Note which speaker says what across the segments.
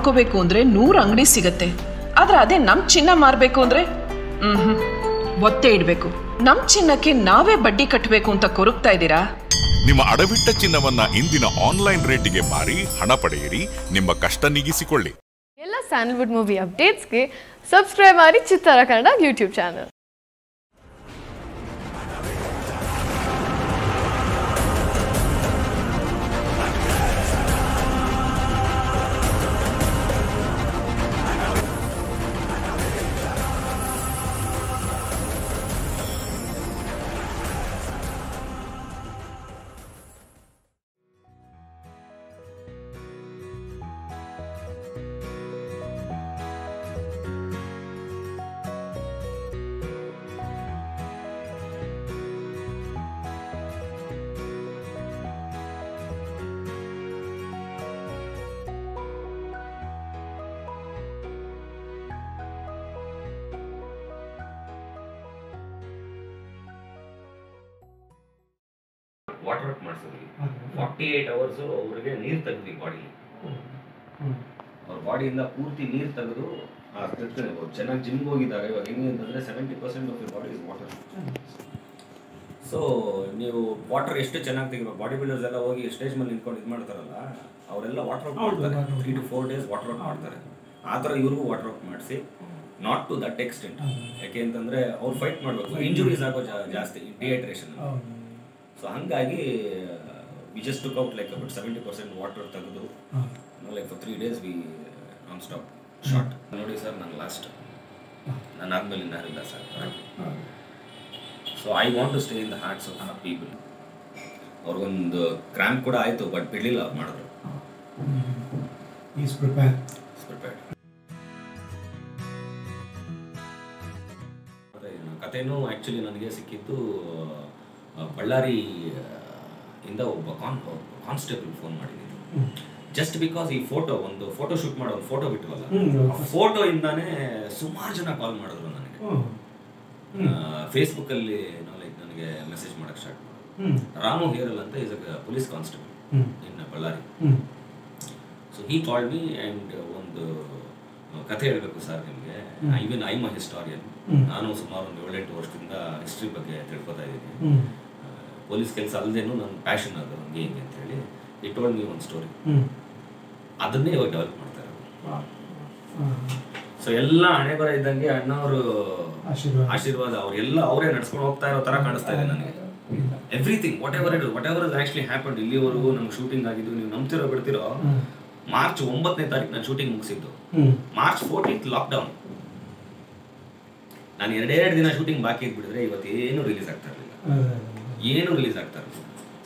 Speaker 1: ಕೊಂಡ್ಕೋಬೇಕು ಅಂದ್ರೆ ನೂರು ಅಂಗಡಿ ಸಿಗತ್ತೆ ಆದ್ರೆ ಅದೇ ನಮ್ ಚಿನ್ನ ಮಾರ್ಬೇಕು ಅಂದ್ರೆ ಹ್ಮ್ ಒತ್ತೆ ಇಡ್ಬೇಕು ನಮ್ ಚಿನ್ನಕ್ಕೆ ನಾವೇ ಬಡ್ಡಿ ಕಟ್ಟಬೇಕು ಅಂತ ಕೊರಗ್ತಾ ಇದ್ದೀರಾ
Speaker 2: ನಿಮ್ಮ ಅಡವಿಟ್ಟ ಚಿನ್ನವನ್ನ ಇಂದಿನ ಆನ್ಲೈನ್ ರೇಟಿಗೆ ಮಾರಿ ಹಣ ಪಡೆಯಿರಿ ನಿಮ್ಮ ಕಷ್ಟ ನೀಗಿಸಿಕೊಳ್ಳಿ
Speaker 3: ಎಲ್ಲ ಸ್ಯಾನ್ಲ್ವುಡ್ ಮೂವಿ ಅಪ್ಡೇಟ್ಸ್ಗೆ ಸಬ್ಸ್ಕ್ರೈಬ್ ಮಾಡಿ Chittara Kannada YouTube channel
Speaker 4: water work ಮಾಡಿಸಿದ್ವಿ ಫಾರ್ಟಿ ಏಟ್ ಅವರ್ಸು ಅವ್ರಿಗೆ ನೀರು ತೆಗೆದ್ವಿ ಬಾಡಿಲಿ ಅವ್ರ ಬಾಡಿಯಿಂದ ಪೂರ್ತಿ ನೀರು ತೆಗೆದು ಚೆನ್ನಾಗಿ ಜಿಮ್ಗೆ ಹೋಗಿದ್ದಾರೆ ಇವಾಗ ಹೆಂಗೆ ಅಂತಂದ್ರೆ seventy percent of body is water so ನೀವು ವಾಟರ್ ಎಷ್ಟು ಚೆನ್ನಾಗಿ ತೆಗಿಬೇಕು ಬಾಡಿ ಬಿಲ್ಡರ್ಸ್ ಎಲ್ಲ ಹೋಗಿ ಸ್ಟೇಜ್ ಮೇಲೆ ನಿಂತ್ಕೊಂಡು ಇದು ಮಾಡ್ತಾರಲ್ಲ ಅವರೆಲ್ಲ ವಾಟರ್ ವರ್ಕ್ ಮಾಡ್ತಾರೆ three to four days water work ಮಾಡ್ತಾರೆ ಆ ಥರ ಇವ್ರಿಗೂ ವಾಟರ್ ವರ್ಕ್ ಮಾಡಿಸಿ ನಾಟ್ ಟು ದಟ್ ಎಕ್ಸ್ಟೆಂಟ್ ಯಾಕೆ ಅಂತಂದ್ರೆ ಅವ್ರು ಫೈಟ್ ಮಾಡಬೇಕು ಇಂಜುರೀಸ್ ಆಗೋ ಜಾ- ಜಾಸ್ತಿ ಡಿಹೈಡ್ರೇಷನ್ ಸೊ ಹಂಗಾಗಿ we just took out like about seventy percent water ತೆಗೆದು like for three days we non stop short ನೋಡಿ ಸರ್ ನಾನು ಲಾಸ್ಟ್ ನಾನು ಆದ್ಮೇಲೆ ಇನ್ನಾರಿಲ್ಲ sir so I want to stay in the arts of people ಅವ್ರಿಗೊಂದು cramp ಕೂಡ ಆಯಿತು but ಬಿಡಲಿಲ್ಲ ಅವ್ರು ಮಾಡಿದ್ರು
Speaker 5: ಈಸ್ ಪ್ರಿಪೇರ್
Speaker 4: ಪ್ರಿಪೇರ್ಡ್ ಕಥೆನೂ ಆ್ಯಕ್ಚುಲಿ ನನಗೆ ಸಿಕ್ಕಿದ್ದು ಆ, ಬಳ್ಳಾರಿ ಆ, ಇಂದ ಒಬ್ಬ ಕಾನ್ ಕಾನ್ಸ್ಟೇಬಲ್ ಫೋನ್ ಮಾಡಿದ್ದೀನಿ ಜಸ್ಟ್ ಬಿಕಾಸ್ ಈ ಫೋಟೋ ಒಂದು ಫೋಟೋ ಶೂಟ್ ಮಾಡೋ ಒಂದು ಫೋಟೋ ಬಿಟ್ಟವಲ್ಲ
Speaker 5: ಹ್ಮ್.
Speaker 4: ಆ ಫೋಟೋ ಇಂದಾನೇ ಸುಮಾರು ಜನ ಕಾಲ್ ಮಾಡಿದ್ರು ನನಗೆ ಫೇಸ್ಬುಕ್ಕಲ್ಲಿ ನಾವು ಲೈಕ್ ನನಗೆ ಮೆಸೇಜ್ ಮಾಡಕ್ಕೆ ಸ್ಟಾರ್ಟ್
Speaker 5: ಹ್ಮ್.
Speaker 4: ರಾಮು ಹೇರಲ್ ಅಂತ is a police constable
Speaker 5: hmm.
Speaker 4: In Ballari
Speaker 5: hmm.
Speaker 4: So he called me and ಒಂದು ಕಥೆ ಹೇಳಬೇಕು ಸರ್ ನಿಮಗೆ ಈವನ್ ಐ ಮ ಹಿಸ್ಟಾರಿಯನ್ ನಾನು ಸುಮಾರು ಒಂದು ಏಳೆಂಟು ವರ್ಷದಿಂದ ಹಿಸ್ಟ್ರಿ ಬಗ್ಗೆ ತಿಳ್ಕೊತಾ ಇದ್ದೀನಿ
Speaker 5: ಹ್ಮ್.
Speaker 4: ಪೊಲೀಸ್ ಕೆಲಸ ಅಲ್ಲದೇನು ನನ್ನ ಪ್ಯಾಷನ್ ಅದು ಹಂಗೆ ಹಿಂಗೆ ಅಂತ ಹೇಳಿ ಇಟ್ ಟೋಲ್ಡ್ ಮೀ ಒಂದು ಸ್ಟೋರಿ
Speaker 5: ಹ್ಮ್.
Speaker 4: ಅದನ್ನೇ ಇವಾಗ ಡೆವಲಪ್ ಮಾಡ್ತಾರೆ
Speaker 5: ಆ,
Speaker 4: ಸೊ ಎಲ್ಲ ಹಣೆ ಬರ ಇದ್ದಂಗೆ ಅಣ್ಣವರು
Speaker 5: ಆಶೀರ್ವಾದ.
Speaker 4: ಆಶೀರ್ವಾದ ಅವರೆಲ್ಲ ಅವರೇ ನಡ್ಸ್ಕೊಂಡು ಹೋಗ್ತಾ ಇರೋ ತರ ಕಾಣಿಸ್ತಾ ಇದೆ ನನಗೆ
Speaker 5: ಇಲ್ಲ.
Speaker 4: Everything whatever it whatever actually happen ಇಲ್ಲಿವರೆಗೂ ನಮ್ಗೆ ಶೂಟಿಂಗ್ ಆಗಿದ್ದು ನೀವು ನಂಬ್ತಿರೋ ಬಿಡ್ತಿರೋ ಮಾರ್ಚ್ ಒಂಬತ್ತನೇ ತಾರೀಕು ನಾನು ಶೂಟಿಂಗ್ ಮುಗಿಸಿದ್ದು
Speaker 5: ಹ್ಮ್.
Speaker 4: ಮಾರ್ಚ್ ಫೋರ್ಟೀನ್ತ್ ಲಾಕ್ಡೌನ್ ನಾನು ಎರಡೆರಡು ದಿನ ಶೂಟಿಂಗ್ ಬಾಕಿ ಇದ್ಬಿಟ್ಟಿದ್ರೆ ಇವತ್ತೇನು ರಿಲೀಸ್ ಆಗ್ತಾ ಇರಲಿಲ್ಲ
Speaker 5: ಅದೇ.
Speaker 4: ಏನು ರಿಲೀಸ್ ಆಗ್ತಾ ಇರಲಿಲ್ಲ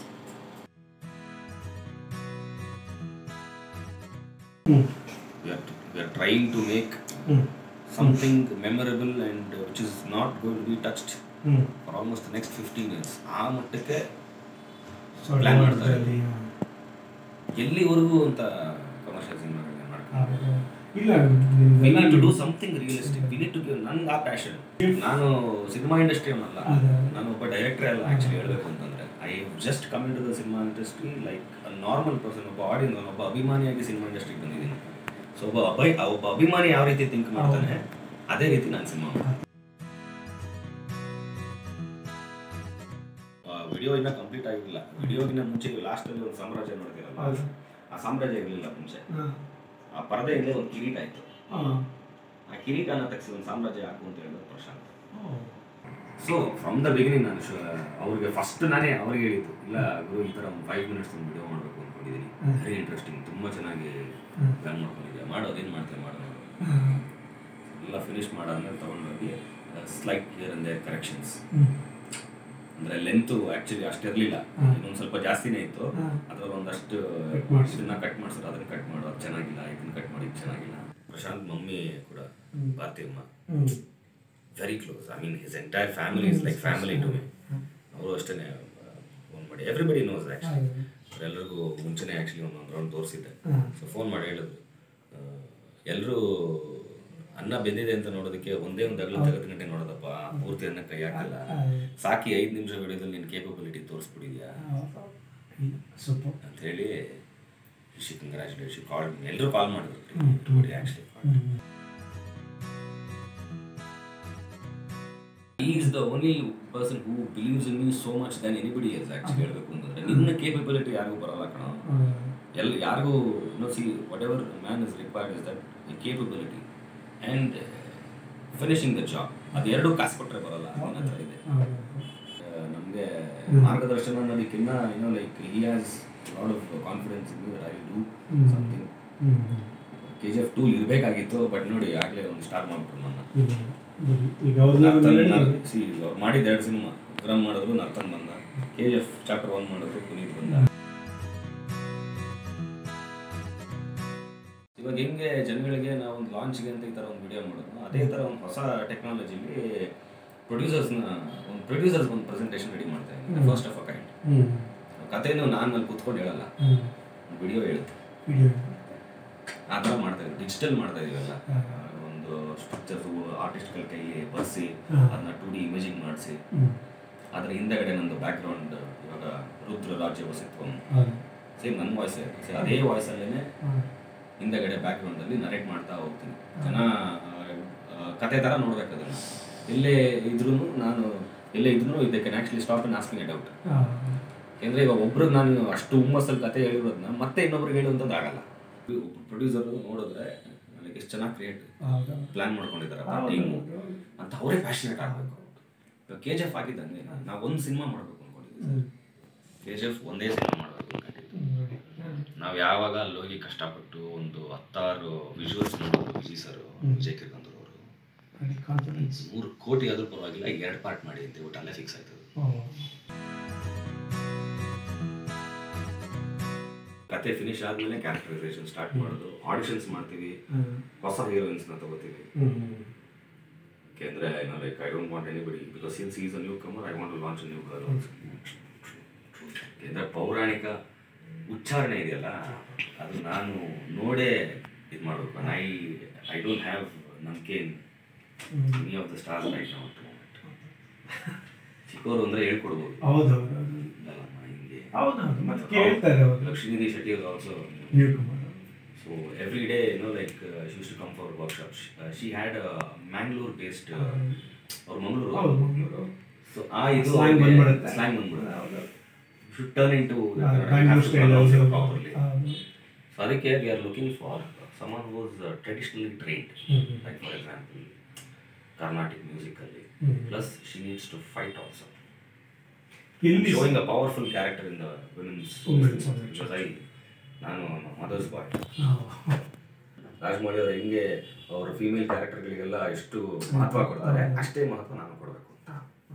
Speaker 5: ಹ್ಮ್.
Speaker 4: we are, we are trying to make
Speaker 5: hmm.
Speaker 4: something memorable and uh, which is not going to be touched
Speaker 5: hmm.
Speaker 4: for almost the next 15 years ಆ ಮಟ್ಟಕ್ಕೆ
Speaker 5: So,
Speaker 4: Plan ಮಾಡ್ತಾರೆ.
Speaker 5: ಅಲ್ಲಿ,
Speaker 4: ಎಲ್ಲಿವರೆಗೂ ಅಂತ ಕಮರ್ಷಿಯಲ್ ಸಿನಿಮಾಗಳನ್ನ ಮಾಡ್ತಾರೆ
Speaker 5: ಆ, ಇಲ್ಲ
Speaker 4: ವಿ ನೀಡ್ ಟು ಡೂ
Speaker 5: ನಿಮ್ದೆಲ್ಲ
Speaker 4: something realistic we need to give ನನ್ಗೆ ಆ ಪ್ಯಾಷನ್ ನಾನು ಸಿನಿಮಾ ಇಂಡಸ್ಟ್ರಿ ಅವನಲ್ಲ
Speaker 5: ಅದೇ.
Speaker 4: ನಾನು ಒಬ್ಬ ಡೈರೆಕ್ಟರ್ ಅಲ್ಲ ಆ್ಯಕ್ಚುಲಿ ಹೇಳಬೇಕು ಅಂತಂದ್ರೆ I just come in to the cinema industry like a normal person ಒಬ್ಬ ಆಡಿಯನ್ಸ್ ಒಬ್ಬ ಅಭಿಮಾನಿಯಾಗಿ ಸಿನಿಮಾ ಇಂಡಸ್ಟ್ರಿಗೆ ಬಂದಿದ್ದೀನಿ ಸೊ ಒಬ್ಬ ಅಭಿ ಒಬ್ಬ ಅಭಿಮಾನಿ ಯಾವ ರೀತಿ ಥಿಂಕ್ ಮಾಡ್ತಾನೆ ಅದೇ ರೀತಿ ನಾನು ಸಿನಿಮಾ ವಿಡಿಯೋ ಇನ್ನ ಕಂಪ್ಲೀಟ್ ಆಗಿಲ್ಲ ವಿಡಿಯೋಗಿನ ಮುಂಚೆ ಲಾಸ್ಟಲ್ಲಿ ಒಂದು ಸಾಮ್ರಾಜ್ಯ ನೋಡ್ತೀರಲ್ಲ
Speaker 5: ಹೌದು.
Speaker 4: ಆ ಸಾಮ್ರಾಜ್ಯ ಇರಲಿಲ್ಲ ಮುಂಚೆ
Speaker 5: ಹಾ.
Speaker 4: ಆ ಪರದೆಯಿಂದ ಒಂದು ಕಿರೀಟ ಆಯ್ತು
Speaker 5: ಆ.
Speaker 4: ಆ ಕಿರೀಟನ ತೆಗೆಸಿ ಒಂದು ಸಾಮ್ರಾಜ್ಯ ಹಾಕು ಅಂತ ಹೇಳಿದ್ರು ಪ್ರಶಾಂತ್
Speaker 5: ಓ.
Speaker 4: ಸೊ ಫ್ರಮ್ ದ ಬಿಗಿನಿಂಗ್ ನಾನು ಶು- ಅವ್ರಿಗೆ ಫಸ್ಟ್ ನಾನೇ ಅವ್ರಿಗೆ ಹೇಳಿದ್ದು ಇಲ್ಲ ಗುರು ಈ ಥರ ಒಂದು ಫೈವ್ ಮಿನಿಟ್ಸ್ ಒಂದು ವಿಡಿಯೋ ಮಾಡಬೇಕು ಅಂದ್ಕೊಂಡಿದ್ದೀನಿ ವೆರಿ ಇಂಟ್ರೆಸ್ಟಿಂಗ್ ತುಂಬ ಚೆನ್ನಾಗಿ ಪ್ಲಾನ್ ಮಾಡ್ಕೊಂಡಿದ್ದೆ ಮಾಡು ಅದೇನು ಮಾಡ್ತೇನೆ ಮಾಡು ಎಲ್ಲ ಫಿನಿಶ್ ಮಾಡಾದ್ಮೇಲೆ ತೊಗೊಂಡೋಗಿ slight here and there corrections
Speaker 5: hmm.
Speaker 4: ಅಂದರೆ ಲೆಂತು ಆ್ಯಕ್ಚುಲಿ ಅಷ್ಟಿರಲಿಲ್ಲ
Speaker 5: ಹ್ಮ್.
Speaker 4: ಇನ್ನೊಂದು ಸ್ವಲ್ಪ ಜಾಸ್ತಿನೇ ಇತ್ತು
Speaker 5: ಹ್ಮ್.
Speaker 4: ಅದ್ರಲ್ಲಿ ಒಂದಷ್ಟು
Speaker 5: Cut ಮಾಡ್ಸಿ.
Speaker 4: ಇದನ್ನ ಕಟ್ ಮಾಡಿಸಿದ್ರು ಅದನ್ನ ಕಟ್ ಮಾಡು ಅದು ಚೆನ್ನಾಗಿಲ್ಲ ಇದನ್ನ ಕಟ್ ಮಾಡಿ ಇದು ಚೆನ್ನಾಗಿಲ್ಲ ಪ್ರಶಾಂತ್ ಮಮ್ಮಿ ಕೂಡ
Speaker 5: ಹ್ಮ್.
Speaker 4: ಭಾರತೀಯಮ್ಮ
Speaker 5: hmm.
Speaker 4: Very close I mean his entire family is like family to me ಅವರು ಅಷ್ಟೇ ಫೋನ್ ಮಾಡಿ ಎವ್ರಿಬಡಿ ನೋಸ್ ಆ್ಯಕ್ಚುಲಿ ಅವರೆಲ್ಲರಿಗೂ ಮುಂಚೆನೇ ಆ್ಯಕ್ಚುಲಿ ಒಂದೊಂದು ರೌಂಡ್ ತೋರಿಸಿದ್ದೆ
Speaker 5: ಹ್ಮ್.
Speaker 4: ಸೊ ಫೋನ್ ಮಾಡಿ ಹೇಳಿದ್ರು ಎಲ್ಲರೂ ಅನ್ನ ಬೆಂದಿದೆ ಅಂತ ನೋಡೋದಕ್ಕೆ ಒಂದೇ ಒಂದು ಅಗಲು ತೆಗೆದು ಗಂಟೆ ನೋಡೋದಪ್ಪ ಪೂರ್ತಿ ಅನ್ನ ಕೈ ಹಾಕಲ್ಲ ಸಾಕಿ ಐದು ನಿಮಿಷ ವಿಡಿಯೋದಲ್ಲಿ ನಿನ್ನ ಕೇಪಬಿಲಿಟಿ ತೋರಿಸ್ಬಿಟ್ಟಿದ್ಯಾ
Speaker 5: ಸೂಪರ್
Speaker 4: ಅಂತ ಹೇಳಿ ಶಿ ಕಂಗ್ರ್ಯಾಚುಲೇಟ್ ಶಿ ಕಾಲ್ ಎಲ್ಲರೂ ಕಾಲ್ ಮಾಡಿದ್ರು ಆ್ಯಕ್ಚುಲಿ ಈ is the only person who believes in me so much than anybody ಎಸ್ ಆ್ಯಕ್ಚುಲಿ ಹೇಳಬೇಕು ಅಂತಂದ್ರೆ ನಿನ್ನ ಕೇಪಬಿಲಿಟಿ ಯಾರಿಗೂ ಬರಲ್ಲ ಕಣ ಎಲ್ಲ ಯಾರಿಗೂ no see whatever man is required is that capability and finishing the job ಅದೆರಡು ಕಾಸು ಕೊಟ್ಟರೆ ಬರಲ್ಲ ನನ್ನ ಹತ್ರ ಇದೆ ನಮಗೆ ಮಾರ್ಗದರ್ಶನ ಅನ್ನೋದಕ್ಕಿಂತ ಏನೋ like he has lot of confidence in that I do something K G F two ಇರಬೇಕಾಗಿತ್ತು ಬಟ್ ನೋಡಿ ಆಗಲೇ ಒಂದು ಸ್ಟಾರ್ಟ್ ಮಾಡ್ಬಿಟ್ರು ನನ್ನ
Speaker 5: ಈಗ ಅವ್ರನ್ನ
Speaker 4: ಸಿ ಅವ್ರು ಮಾಡಿದ ಎರಡು ಸಿನಿಮಾ ವಿಕ್ರಮ್ ಮಾಡಿದ್ರು ನರ್ತನ್ ಬಂದ ಕೆ ಜಿ ಎಫ್ ಚಾಪ್ಟರ್ ಒನ್ ಮಾಡಿದ್ರು ಪುನೀತ್ ಬಂದ ಇವಾಗ ಹೆಂಗೆ ಜನಗಳಿಗೆ ನಾವು ಒಂದು ಲಾಂಚ್ಗೆ ಅಂತ ಈ ಥರ ಒಂದು ವಿಡಿಯೋ ಮಾಡೋದು ಅದೇ ಥರ ಒಂದು ಹೊಸ ಟೆಕ್ನಾಲಜಿಲಿ ಪ್ರೊಡ್ಯೂಸರ್ಸ್ನ ಒಂದು ಪ್ರೊಡ್ಯೂಸರ್ಸ್ ಒಂದು ಪ್ರೆಸೆಂಟೇಷನ್ ರೆಡಿ ಮಾಡ್ತಾ ಇದ್ದೀನಿ ಫಸ್ಟ್ ಆಫ್ ಅ ಕೈಂಡ್
Speaker 5: ಹ್ಞೂ
Speaker 4: ಕಥೆನೂ ನಾನು ಅಲ್ಲಿ ಕೂತ್ಕೊಂಡು ಹೇಳಲ್ಲ
Speaker 5: ಹ್ಞೂ
Speaker 4: ವಿಡಿಯೋ ಹೇಳುತ್ತೆ
Speaker 5: ವಿಡಿಯೋ
Speaker 4: ಆ ಥರ ಮಾಡ್ತಾ ಇದ್ದೀವಿ ಡಿಜಿಟಲ್ ಮಾಡ್ತಾ ಇದೀವಲ್ಲ ಒಂದು ಸ್ಟ್ರಕ್ಚರ್ಸ್ ಆರ್ಟಿಸ್ಟ್ಗಳ ಕೈಲಿ ಬರ್ಸಿ ಅದನ್ನ ಟು ಡಿ ಇಮೇಜಿಂಗ್ ಮಾಡಿಸಿ
Speaker 5: ಹ್ಞೂ
Speaker 4: ಅದ್ರ ಹಿಂದೆಗಡೆ ನಂದು ಬ್ಯಾಕ್ಗ್ರೌಂಡ್ ಇವಾಗ ರುದ್ರ ರಾಜ್ಯ ವಸಿತ್ವಂ
Speaker 5: ಹೌದು
Speaker 4: ಸೇಮ್ ನನ್ನ ವಾಯ್ಸ್ ಅದೇ ವಾಯ್ಸಲ್ಲೇ
Speaker 5: ಹಾಂ
Speaker 4: ಹಿಂದೆಗಡೆ ಬ್ಯಾಕ್ಗ್ರೌಂಡಲ್ಲಿ ನರೇಟ್ ಮಾಡ್ತಾ ಹೋಗ್ತೀನಿ ಜನ ಆ, ಕತೆ ಥರ ನೋಡ್ಬೇಕು ಅದನ್ನು ಎಲ್ಲೇ ಇದ್ರೂ ನಾನು ಎಲ್ಲೇ ಇದ್ರೂ ಇದೆ can actually stop and asking a doubt
Speaker 5: ಹಾಂ
Speaker 4: ಯಾಕೆಂದರೆ ಇವಾಗ ಒಬ್ರಿಗೆ ನಾನು ಅಷ್ಟು ಹುಮ್ಮಸ್ಸಲ್ಲಿ ಕತೆ ಹೇಳಿರೋದನ್ನ ಮತ್ತೆ ಇನ್ನೊಬ್ರಿಗೆ ಹೇಳುವಂಥದ್ದು ಆಗಲ್ಲ ಪ್ರೊಡ್ಯೂಸರು ನೋಡಿದ್ರೆ ನನಗೆ ಎಷ್ಟು ಚೆನ್ನಾಗಿ ಕ್ರಿಯೇಟ್
Speaker 5: ಹೌದು
Speaker 4: ಪ್ಲಾನ್ ಮಾಡ್ಕೊಂಡಿದ್ದಾರೆ ಟೀಮು ಅಂತ ಅವರೇ ಪ್ಯಾಷನೇಟ್ ಆಗಬೇಕು ಇವಾಗ ಕೆ ಜಿ ಎಫ್ ಆಗಿದ್ದಂಗೆ ನಾವು ಒಂದು ಸಿನಿಮಾ ಮಾಡಬೇಕು ಅನ್ಕೊಂಡಿದ್ದೀವಿ ಕೆ ಜಿ ಎಫ್ ಒಂದೇ ಸಿನಿಮಾ ಮಾಡಬೇಕು ಅನ್ಕೊಂಡಿದ್ದು ನಾವು ಯಾವಾಗ ಅಲ್ಲಿ ಹೋಗಿ ಕಷ್ಟಪಟ್ಟು ಒಂದು ಹತ್ತಾರು ವಿಜುವಲ್ಸ್ ನೋಡೋದು ವಿಜಯ್ ಸರ್ ವಿಜಯ್ ಕಿರ್ಕಂದ್ರ ಅವರು
Speaker 5: ವೆರಿ ಕಾನ್ಫಿಡೆನ್ಸ್
Speaker 4: ಮೂರು ಕೋಟಿ ಆದ್ರೂ ಪರವಾಗಿಲ್ಲ ಎರಡು ಪಾರ್ಟ್ ಮಾಡಿ ಅಂತ ಹೇಳ್ಬಿಟ್ಟು ಅಲ್ಲೇ ಫಿಕ್ಸ್ ಆಯ್ತದೆ ಕತೆ ಫಿನಿಶ್ ಆದ್ಮೇಲೆ ಕ್ಯಾರೆಕ್ಟರೈಸೇಷನ್ ಸ್ಟಾರ್ಟ್ ಮಾಡೋದು ಆಡಿಷನ್ಸ್ ಮಾಡ್ತೀವಿ ಹೊಸ ಹೀರೋಯಿನ್ಸ್ನ ತಗೋತೀವಿ ಯಾಕೆಂದ್ರೆ ಏನೋ like I don't want anybody because since is a newcomer I want launch new girl ಯಾಕೆಂದ್ರೆ ಪೌರಾಣಿಕ ಉಚ್ಚಾರಣೆ ಇದೆಯಲ್ಲ ಅದು ನಾನು ನೋಡೇ ಇದು ಮಾಡಬೇಕು ಐ ಐ ಡೋಂಟ್ ಹ್ಯಾವ್ ನಂಬಿಕೆ in any of the stars right ನಾವು ಚಿಕ್ಕವರು ಅಂದ್ರೆ ಹೇಳ್ಕೊಡ್ಬೋದು
Speaker 5: ಹೌದು ಹೌದು ಹೌದು
Speaker 4: ಇಲ್ಲಮ್ಮ ಹಿಂಗೆ
Speaker 5: ಹೌದು ಹೌದು ಮತ್ತೆ ಕೇಳ್ತಾರೆ ಹೌದು
Speaker 4: ಲಕ್ಷ್ಮೀದೇವಿ ಶೆಟ್ಟಿ ಅವರು also
Speaker 5: new Kumar
Speaker 4: So every day, you know, like uh, she used to come for workshops. Uh, she had a Mangalore-based uh, or Mangalore.
Speaker 5: ಹೌದು ಮಂಗಳೂರು
Speaker 4: So ಆ ಇದು
Speaker 5: Slang ಬಂದ್ಬಿಡುತ್ತೆ.
Speaker 4: ಸ್ಲ್ಯಾಂಗ್ ಬಂದ್ಬಿಡುತ್ತೆ should turn into
Speaker 5: Bangalore style
Speaker 4: properly.
Speaker 5: ಹೌದು
Speaker 4: So ಅದಕ್ಕೆ we are looking for someone who is uh, traditionally trained.
Speaker 5: Mhm.
Speaker 4: Like for example, Carnatic musically.
Speaker 5: Mhm.
Speaker 4: Plus she needs to fight also.
Speaker 5: ಇಲ್ಲಿ
Speaker 4: Showing a powerful character in the women's
Speaker 5: Women's
Speaker 4: business. because I ನಾನು mother's boy
Speaker 5: ಹಾಂ.
Speaker 4: ರಾಜಮೌಳಿ ಅವರು ಹೆಂಗೆ ಅವರ female ಕ್ಯಾರೆಕ್ಟರ್ಗಳಿಗೆಲ್ಲ ಎಷ್ಟು ಮಹತ್ವ ಕೊಡ್ತಾರೆ ಅಷ್ಟೇ ಮಹತ್ವ ನಾನು ಕೊಡಬೇಕು ಅಂತ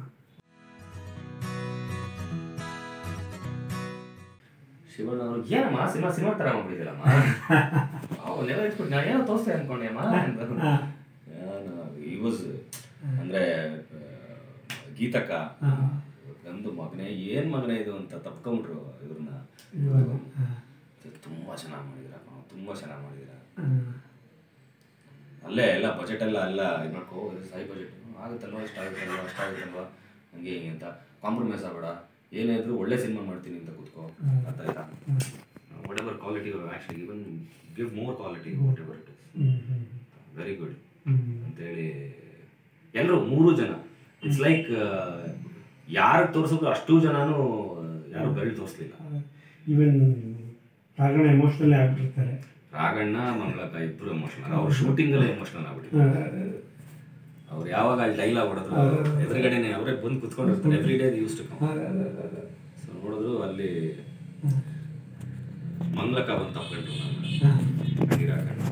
Speaker 4: ಶಿವಣ್ಣ ಅವರು ಏನಮ್ಮ ಸಿನಿಮಾ ಸಿನಿಮಾ ತರ ಮಾಡ್ಬಿಟ್ಟಿದ್ದೀರಮ್ಮ ಅವ್ ನೆಲ ಇಟ್ಬಿಟ್ಟು ನಾನು ಏನೋ ತೋರಿಸ್ತೆ ಅನ್ಕೊಂಡೆಮ್ಮ ಈ ವಾಸ್ ಅಂದ್ರೆ ಆ, ಗೀತಕ್ಕ
Speaker 5: ಹಾಂ.
Speaker 4: ನಮ್ದು ಮಗನೇ ಏನ್ ಮಗನೇ ಇದು ಅಂತ ತಪ್ಕೊಂಡ್ರು ಇವ್ರನ್ನ
Speaker 5: ಇವಾಗ ಹಾಂ.
Speaker 4: ತುಂಬಾ ಚೆನ್ನಾಗಿ ಮಾಡಿದಿರ ತುಂಬಾ ಚೆನ್ನಾಗಿ ಮಾಡಿದಿರ
Speaker 5: ಹಾಂ.
Speaker 4: ಅಲ್ಲೇ ಎಲ್ಲ ಬಜೆಟ್ ಎಲ್ಲ ಎಲ್ಲ ಇದು ಮಾಡ್ಕೋ ಹೈ ಬಜೆಟ್ ಆಗುತ್ತಲ್ವಾ ಇಷ್ಟ ಆಗುತ್ತಲ್ವಾ ಅಷ್ಟ ಆಗುತ್ತಲ್ವಾ ಹಂಗೆ ಹಿಂಗೆ ಅಂತ ಕಾಂಪ್ರಮೈಸ್ ಆಗಬೇಡ ಏನೇ ಇದ್ರು ಒಳ್ಳೆ ಸಿನಿಮಾ ಮಾಡ್ತೀನಿ ಅಂತ ಕೂತ್ಕೋ ಅರ್ಥ ಆಯ್ತಾ whatever quality actually even give more quality whatever it is
Speaker 5: hmm, hmm,
Speaker 4: very good
Speaker 5: hmm.
Speaker 4: ಅಂತೇಳಿ ಎಲ್ಲರೂ ಮೂರು ಜನ ಇಟ್ಸ್ ಲೈಕ್ ಯಾರು ತೋರಿಸಿದ್ರು ಅಷ್ಟು ಜನನು ಯಾರು ಬೆರಳು ತೋರಿಸ್ಲಿಲ್ಲ
Speaker 5: ಈವನ್ ರಾಗಣ ಎಮೋಷ್ನಲ್ ಆಗ್ಬಿಟ್ಟಿರ್ತಾರೆ
Speaker 4: ರಾಗಣ್ಣ ಮಂಗಳಕ್ಕ ಇಬ್ಬರು ಎಮೋಷನಲ್ ಅವ್ರ ಶೂಟಿಂಗ್ ಅಲ್ಲೇ ಎಮೋಷನಲ್ ಆಗ್ಬಿಟ್ಟಿದ್ದಾರೆ ಅವ್ರು ಯಾವಾಗ ಅಲ್ಲಿ ಡೈಲಾಗ್ ಹೊಡೆದ್ರು ಎದುರುಗಡೆನೆ ಅವರೇ ಬಂದು ಕುತ್ಕೊಂಡಿರ್ತಾರೆ every day use to come so ನೋಡಿದ್ರು ಅಲ್ಲಿ ಮಂಗ್ಲಕ್ಕ ಬಂದು ತಪ್ಕೊಂಡ್ರು ನಾನು ಅಡಿ ರಾಘಣ್ಣ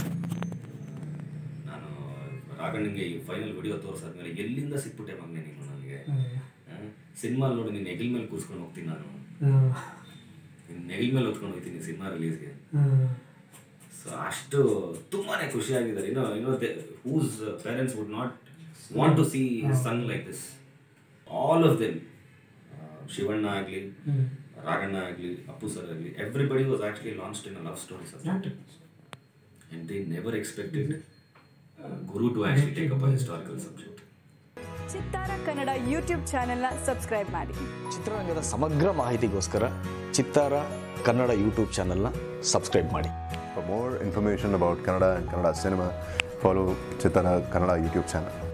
Speaker 4: ನಾನು ರಾಘಣ್ಣಂಗೆ ಈ ಫೈನಲ್ ವಿಡಿಯೋ ತೋರಿಸಾದ್ಮೇಲೆ ಎಲ್ಲಿಂದ ಸಿಕ್ಬಿಟ್ಟೆ ಮಗನೆ ನೀನು ನನಗೆ ಸಿನಿಮಾ ನೋಡಿ ನೀನು ನೆಗಿಲ್ ಮೇಲೆ ಕೂರ್ಸ್ಕೊಂಡು ಹೋಗ್ತೀನಿ ನಾನು ನಿನ್ನ ನೆಗಿಲ್ ಮೇಲೆ ಹೊತ್ಕೊಂಡು ಹೋಗ್ತೀನಿ ಸಿನಿಮಾ ರಿಲೀಸ್ಗೆ ಸೊ ಅಷ್ಟು ತುಂಬಾನೇ ಖುಷಿಯಾಗಿದ್ದಾರೆ ಇನ್ನೋ ಇನ್ನೋ whose parents would not want to see son like this all of them Shivanna ಆಗಲಿ ರಾಘಣ್ಣ ಆಗಲಿ ಅಪ್ಪು ಸರ್ ಆಗಲಿ everybody was actually launch in a love story and they never expected ಗುರು to actually take up a historical subject
Speaker 6: Chittara Kannada YouTube ಚಾನೆಲ್ನ subscribe ಮಾಡಿ
Speaker 7: ಚಿತ್ರರಂಗದ ಸಮಗ್ರ ಮಾಹಿತಿಗೋಸ್ಕರ Chittara Kannada YouTube ಚಾನಲ್ನ ಸಬ್ಸ್ಕ್ರೈಬ್ ಮಾಡಿ
Speaker 8: For more information about Kannada and Kannada cinema, follow Chitara Kannada YouTube channel.